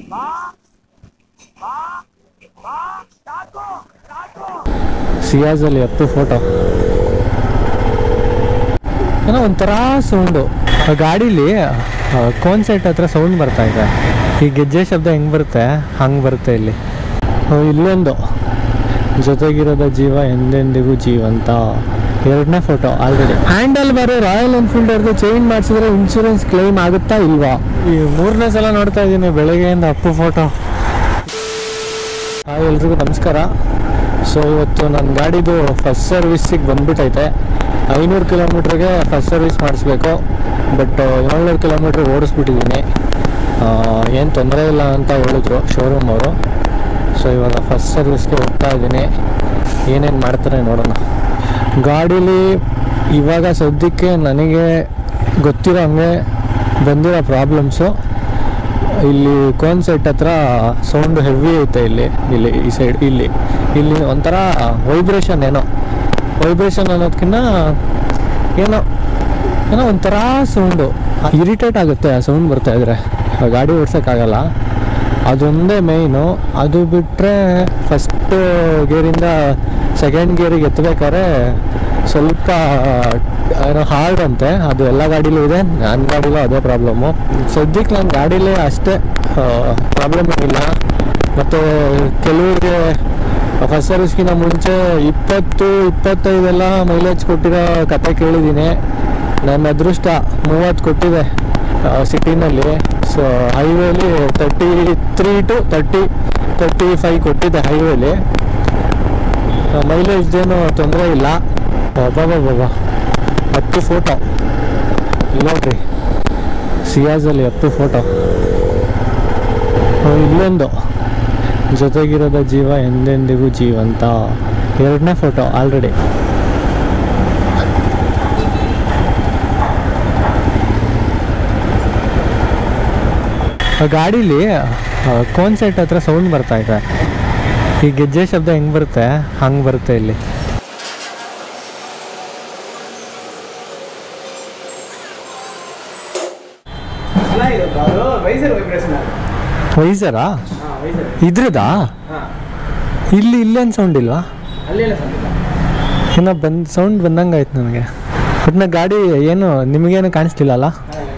ಸಿಯಾಜಲ್ಲಿ ಎತ್ತು ಫೋಟೋ ಏನೋ ಒಂಥರ ಸೌಂಡು ಗಾಡೀಲಿ ಕೋನ್ ಸೆಟ್ ಹತ್ರ ಸೌಂಡ್ ಬರ್ತಾ ಇದೆ ಈ ಗೆಜ್ಜೆ ಶಬ್ದ ಹೆಂಗೆ ಬರುತ್ತೆ ಹಂಗೆ ಬರುತ್ತೆ ಇಲ್ಲಿ ಓ, ಇಲ್ಲೊಂದು ಜೊತೆಗಿರೋದ ಜೀವ ಎಂದೆಂದಿಗೂ ಜೀವಂತ ಎರಡನೇ photo already handle bar Royal Enfield ಅವ್ರದ್ದು ಚೇಂಜ್ ಮಾಡಿಸಿದ್ರೆ ಇನ್ಶೂರೆನ್ಸ್ ಕ್ಲೈಮ್ ಆಗುತ್ತಾ ಇಲ್ವಾ ಈ ಮೂರನೇ ಸಲ ನೋಡ್ತಾ ಇದ್ದೀನಿ ಬೆಳಗ್ಗೆಯಿಂದ ಅಪ್ಪು ಫೋಟೋ ಹಾಯ್ ಎಲ್ರಿಗೂ ನಮಸ್ಕಾರ ಸೊ ಇವತ್ತು ನನ್ನ ಗಾಡಿದು ಫಸ್ಟ್ ಸರ್ವಿಸಿಗೆ ಬಂದ್ಬಿಟ್ಟೈತೆ ಐನೂರು ಕಿಲೋಮೀಟ್ರಿಗೆ ಫಸ್ಟ್ ಸರ್ವಿಸ್ ಮಾಡಿಸ್ಬೇಕು ಬಟ್ ಏಳ್ನೂರು ಕಿಲೋಮೀಟ್ರ್ ಓಡಿಸ್ಬಿಟ್ಟಿದ್ದೀನಿ ಏನು ತೊಂದರೆ ಇಲ್ಲ ಅಂತ ಹೇಳಿದ್ರು ಶೋರೂಮ್ ಅವರು ಸೊ ಇವಾಗ ಫಸ್ಟ್ ಸರ್ವಿಸ್ಗೆ ಹೋಗ್ತಾ ಇದ್ದೀನಿ ಏನೇನು ಮಾಡ್ತಾರೆ ನೋಡೋಣ ಗಾಡೀಲಿ ಇವಾಗ ಸದ್ಯಕ್ಕೆ ನನಗೆ ಗೊತ್ತಿರೋ ಹಂಗೆ ಬಂದಿರೋ ಪ್ರಾಬ್ಲಮ್ಸು ಇಲ್ಲಿ ಕೋನ್ ಸೆಟ್ ಹತ್ರ ಸೌಂಡ್ ಹೆವಿ ಐತೆ ಇಲ್ಲಿ ಇಲ್ಲಿ ಈ ಸೈಡ್ ಇಲ್ಲಿ ಇಲ್ಲಿ ಒಂಥರ ವೈಬ್ರೇಷನ್ ಏನೋ ವೈಬ್ರೇಷನ್ ಅನ್ನೋದಕ್ಕಿಂತ ಏನೋ ಏನೋ ಒಂಥರ ಸೌಂಡು ಇರಿಟೇಟ್ ಆಗುತ್ತೆ ಆ ಸೌಂಡ್ ಬರ್ತಾ ಇದ್ರೆ ಆ ಗಾಡಿ ಓಡ್ಸೋಕ್ಕಾಗಲ್ಲ ಅದೊಂದೇ ಮೇಯ್ನು ಅದು ಬಿಟ್ಟರೆ ಫಸ್ಟ್ ಗೇರಿಂದ ಸೆಕೆಂಡ್ ಗೇರಿಗೆ ಎತ್ತಬೇಕಾದ್ರೆ ಸ್ವಲ್ಪ ಏನೋ ಹಾರ್ಡ್ ಅಂತೆ ಅದು ಎಲ್ಲ ಗಾಡೀಲೂ ಇದೆ ನನ್ನ ಗಾಡಿಲೂ ಅದೇ ಪ್ರಾಬ್ಲಮ್ಮು ಸದ್ಯಕ್ಕೆ ನನ್ನ ಗಾಡೀಲಿ ಅಷ್ಟೇ ಪ್ರಾಬ್ಲಮ್ ಇಲ್ಲ ಮತ್ತು ಕೆಲವ್ರಿಗೆ ಫಸ್ಟ್ ಸರ್ವಿಸ್ಗಿಂತ ಮುಂಚೆ ಇಪ್ಪತ್ತು ಇಪ್ಪತ್ತೈದೆಲ್ಲ ಮೈಲೇಜ್ ಕೊಟ್ಟಿರೋ ಕತೆ ಕೇಳಿದ್ದೀನಿ ನನ್ನ ಅದೃಷ್ಟ ಮೂವತ್ತು ಕೊಟ್ಟಿದೆ ಸಿಟಿನಲ್ಲಿ ಸೊ ಹೈವೇಲಿ thirty three to thirty thirty five ಕೊಟ್ಟಿದೆ ಹೈವೇಲಿ ಮೈಲೇಜ್ದೇನು ತೊಂದರೆ ಇಲ್ಲ ಬಾಬಾ ಹತ್ತು ಫೋಟೋ ನೋಡ್ರಿ ಸಿಯಾಜಲ್ಲಿ ಹತ್ತು ಫೋಟೋ ಇಲ್ಲೊಂದು ಜೊತೆಗಿರೋದ ಜೀವ ಎಂದೆಂದಿಗೂ ಜೀವಂತ ಎರಡನೇ ಫೋಟೋ ಆಲ್ರೆಡಿ ಗಾಡೀಲಿ ಕೋನ್ ಸೆಟ್ ಹತ್ರ ಸೌಂಡ್ ಬರ್ತಾ ಇದೆ ಈ ಗೆಜ್ಜೆ ಶಬ್ದ ಹೆಂಗೆ ಬರುತ್ತೆ ಹಂಗೆ ಬರುತ್ತೆ ಇಲ್ಲಿ ಚೆನ್ನಾಗಿರುತ್ತೆ ಅದು ವೈಸರ್ ವೈಬ್ರೇಷನ್ ವೈಸರಾ ಹಾಂ ವೈಸರ್ ಇದ್ರದಾ ಹಾಂ ಇಲ್ಲಿ ಇಲ್ಲೇನು ಸೌಂಡ್ ಇಲ್ವಾ ಅಲ್ಲೆಲ್ಲ ಸಂದಿಲ್ಲ ಏನೋ ಬಂದ್ ಸೌಂಡ್ ಬಂದಂಗೆ ಆಯ್ತು ನನಗೆ ಒಟ್ಟಿನ ಗಾಡಿ ಏನು ನಿಮಗೇನು ಕಾಣಿಸ್ತಿಲ್ಲ ಅಲ್ಲ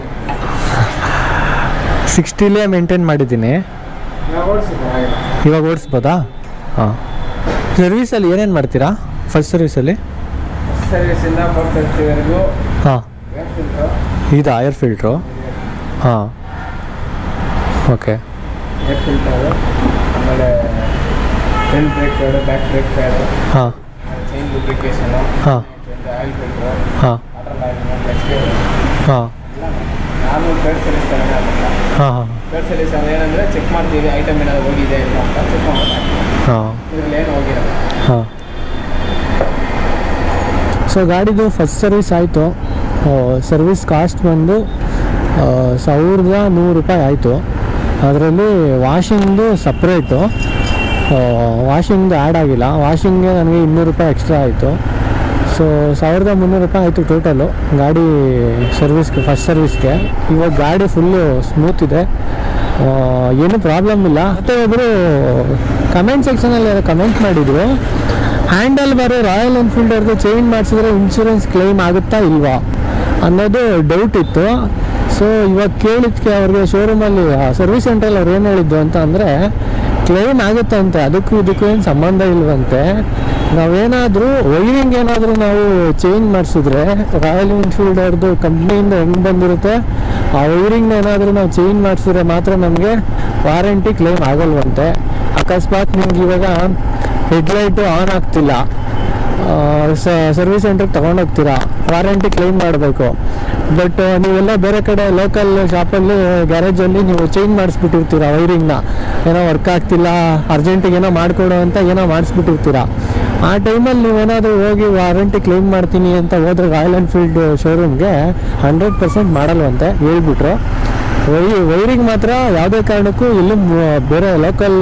ಸಿಕ್ಸ್ಟಿಲೇ ಮೇಂಟೈನ್ ಮಾಡಿದ್ದೀನಿ ನಾವು ಓಡಿಸಿದ್ದು ಹಾಗೆ ಇವಾಗ ಓಡಿಸ್ಬೋದಾ ಹಾಂ ಸರ್ವಿಸಲ್ಲಿ ಏನೇನು ಮಾಡ್ತೀರಾ ಫಸ್ಟ್ ಸರ್ವಿಸಲ್ಲಿ ಸರ್ವಿಸಿಂದ ಫೋರ್ತ್ ಸರ್ವಿಸ್ವರೆಗೂ ಹಾಂ ಏರ್ ಫಿಲ್ಟ್ರು ಇದು ಏರ್ ಫಿಲ್ಟ್ರು ಹಾಂ ಓಕೆ ಏರ್ ಫಿಲ್ಟರು ಆಮೇಲೆ front brake pad back brake pad ಹಾಂ ಚೈನ್ ಲುಬ್ರಿಕೇಶನು ಹಾಂ ಆಯಿಲ್ ಫಿಲ್ಟ್ರು ಹಾಂ ವಾಟರ್ ಆಯಿಲ್ ನೆಕ್ಸ್ಟ್ ಹಾಂ ನಾನು ಥರ್ಡ್ ಸರ್ವಿಸ್ ತಗೊಂಡೆ ಅದನ್ನ ಹಾಂ ಹಾಂ ಥರ್ಡ್ ಸರ್ವಿಸ್ ಅಂದ್ರೆ ಏನಂದರೆ ಚೆಕ್ ಮಾಡ್ತೀವಿ ಐಟಮ್ ಏನಾದ್ರು ಹೋಗಿದೆ ಇಲ್ಲ ಅಂತ ಚೆಕ್ ಮಾಡೋದು ಹಾಂ ಇದ್ರಲ್ಲಿ ಏನು ಹೋಗಿರಲ್ಲ ಹಾಂ ಸೊ ಗಾಡಿದು ಫಸ್ಟ್ ಸರ್ವಿಸ್ ಆಯಿತು ಸರ್ವಿಸ್ ಕಾಸ್ಟ್ ಬಂದು ಆ, ಸಾವಿರದ ನೂರು ರೂಪಾಯಿ ಆಯಿತು ಅದರಲ್ಲಿ ವಾಷಿಂಗ್ದು ಸಪ್ರೇಟು ವಾಷಿಂಗ್ದು ಆ್ಯಡ್ ಆಗಿಲ್ಲ ವಾಷಿಂಗ್ಗೆ ನನಗೆ ಇನ್ನೂರು ರೂಪಾಯಿ ಎಕ್ಸ್ಟ್ರಾ ಆಯಿತು ಸೊ ಸಾವಿರದ ಮುನ್ನೂರು ರೂಪಾಯಿ ಆಯಿತು ಟೋಟಲು ಗಾಡಿ ಸರ್ವಿಸ್ಗೆ ಫಸ್ಟ್ ಸರ್ವಿಸ್ಗೆ ಇವಾಗ ಗಾಡಿ ಫುಲ್ಲು ಸ್ಮೂತ್ ಇದೆ ಆ, ಏನು ಪ್ರಾಬ್ಲಮ್ ಇಲ್ಲ ಮತ್ತು ಒಬ್ಬರು ಕಮೆಂಟ್ ಸೆಕ್ಷನಲ್ಲಿ ಕಮೆಂಟ್ ಮಾಡಿದರು ಹ್ಯಾಂಡಲ್ ಬಾರು ರಾಯಲ್ ಎನ್ಫೀಲ್ಡ್ ಅವ್ರದ್ದು ಚೇಂಜ್ ಮಾಡಿಸಿದ್ರೆ ಇನ್ಶೂರೆನ್ಸ್ ಕ್ಲೈಮ್ ಆಗುತ್ತಾ ಇಲ್ವಾ ಅನ್ನೋದು ಡೌಟ್ ಇತ್ತು ಸೊ ಇವಾಗ ಕೇಳಿದ್ಕೆ ಅವ್ರಿಗೆ ಶೋರೂಮಲ್ಲಿ ಸರ್ವಿಸ್ ಸೆಂಟ್ರಲ್ಲಿ ಅವ್ರು ಏನು ಹೇಳಿದ್ದು ಅಂತ ಅಂದರೆ ಕ್ಲೈಮ್ ಆಗುತ್ತಂತೆ ಅದಕ್ಕೂ ಇದಕ್ಕೂ ಏನು ಸಂಬಂಧ ಇಲ್ವಂತೆ ನಾವೇನಾದರೂ ವೈರಿಂಗ್ ಏನಾದರೂ ನಾವು ಚೇಂಜ್ ಮಾಡಿಸಿದ್ರೆ ರಾಯಲ್ ಎನ್ಫೀಲ್ಡ್ ಅವ್ರದ್ದು ಕಂಪ್ನಿಯಿಂದ ಹೆಂಗೆ ಬಂದಿರುತ್ತೆ ಆ ವೈರಿಂಗ್ನ ಏನಾದರೂ ನಾವು ಚೇಂಜ್ ಮಾಡಿಸಿದ್ರೆ ಮಾತ್ರ ನಮಗೆ ವಾರಂಟಿ ಕ್ಲೈಮ್ ಆಗಲ್ವಂತೆ ಅಕಸ್ಮಾತ್ ನಿಮ್ಗೆ ಇವಾಗ ಹೆಡ್ಲೈಟು ಆನ್ ಆಗ್ತಿಲ್ಲ ಸರ್ವಿಸ್ ಸೆಂಟ್ರಿಗೆ ತೊಗೊಂಡೋಗ್ತೀರಾ ವಾರಂಟಿ ಕ್ಲೈಮ್ ಮಾಡಬೇಕು ಬಟ್ ನೀವೆಲ್ಲ ಬೇರೆ ಕಡೆ ಲೋಕಲ್ ಶಾಪಲ್ಲಿ ಗ್ಯಾರೇಜಲ್ಲಿ ನೀವು ಚೇಂಜ್ ಮಾಡಿಸ್ಬಿಟ್ಟಿರ್ತೀರ ವೈರಿಂಗ್ನ ಏನೋ ವರ್ಕ್ ಆಗ್ತಿಲ್ಲ ಅರ್ಜೆಂಟಿಗೆ ಏನೋ ಮಾಡಿಕೊಡು ಅಂತ ಏನೋ ಮಾಡಿಸ್ಬಿಟ್ಟಿರ್ತೀರ ಆ ಟೈಮಲ್ಲಿ ನೀವೇನಾದರೂ ಹೋಗಿ ವಾರಂಟಿ ಕ್ಲೈಮ್ ಮಾಡ್ತೀನಿ ಅಂತ ಹೋದ್ರೆ ರಾಯಲ್ ಎನ್ಫೀಲ್ಡ್ ಶೋರೂಮ್ಗೆ ಹಂಡ್ರೆಡ್ ಪರ್ಸೆಂಟ್ ಮಾಡಲ್ವಂತೆ ಹೇಳ್ಬಿಟ್ರು ವೈ ವೈರಿಂಗ್ ಮಾತ್ರ ಯಾವುದೇ ಕಾರಣಕ್ಕೂ ಎಲ್ಲೂ ಮು- ಬೇರೆ ಲೋಕಲ್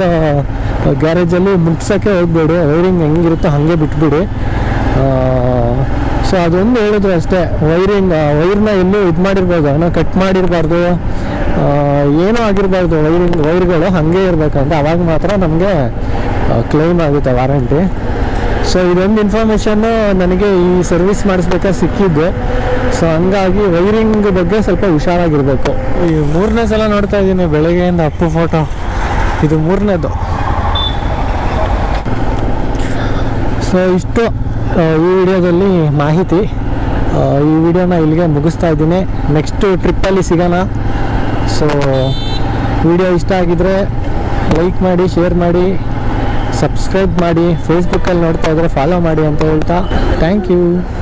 ಗ್ಯಾರೇಜಲ್ಲಿ ಮುಟ್ಸೋಕ್ಕೆ ಹೋಗ್ಬೇಡಿ ವೈರಿಂಗ್ ಹೆಂಗಿರುತ್ತೋ ಹಾಗೆ ಬಿಟ್ಬಿಡಿ ಸೊ ಅದೊಂದು ಹೇಳಿದ್ರು ಅಷ್ಟೇ ವೈರಿಂಗ್ ವೈರ್ನ ಎಲ್ಲೂ ಇದು ಮಾಡಿರ್ಬೋದು ಏನೋ ಕಟ್ ಮಾಡಿರಬಾರ್ದು ಏನೂ ಆಗಿರಬಾರ್ದು ವೈರಿಂಗ್ ವೈರ್ಗಳು ಹಾಗೆ ಇರಬೇಕಂತ ಅವಾಗ ಮಾತ್ರ ನಮಗೆ ಕ್ಲೈಮ್ ಆಗುತ್ತೆ ವಾರಂಟಿ ಸೊ ಇದೊಂದು ಇನ್ಫಾರ್ಮೇಷನ್ನು ನನಗೆ ಈ ಸರ್ವಿಸ್ ಮಾಡಿಸ್ಬೇಕಾದ್ರೆ ಸಿಕ್ಕಿದ್ದು ಸೊ ಹಂಗಾಗಿ ವೈರಿಂಗ್ ಬಗ್ಗೆ ಸ್ವಲ್ಪ ಹುಷಾರಾಗಿರಬೇಕು ಈ ಮೂರನೇ ಸಲ ನೋಡ್ತಾ ಇದ್ದೀನಿ ಬೆಳಗ್ಗೆಯಿಂದ ಅಪ್ಪು ಫೋಟೋ ಇದು ಮೂರನೇದು ಸೊ ಇಷ್ಟು ಆ, ಈ ವಿಡಿಯೋದಲ್ಲಿ ಮಾಹಿತಿ ಆ, ಈ ವಿಡಿಯೋನ ಇಲ್ಲಿಗೆ ಮುಗಿಸ್ತಾ ಇದ್ದೀನಿ ನೆಕ್ಸ್ಟ್ ಟ್ರಿಪ್ಪಲ್ಲಿ ಸಿಗೋಣ ಸೊ ವಿಡಿಯೋ ಇಷ್ಟ ಆಗಿದ್ರೆ ಲೈಕ್ ಮಾಡಿ ಶೇರ್ ಮಾಡಿ ಸಬ್ಸ್ಕ್ರೈಬ್ ಮಾಡಿ ಫೇಸ್ಬುಕ್ಕಲ್ಲಿ ನೋಡ್ತಾ ಇದ್ರೆ ಫಾಲೋ ಮಾಡಿ ಅಂತ ಹೇಳ್ತಾ ಥ್ಯಾಂಕ್ ಯು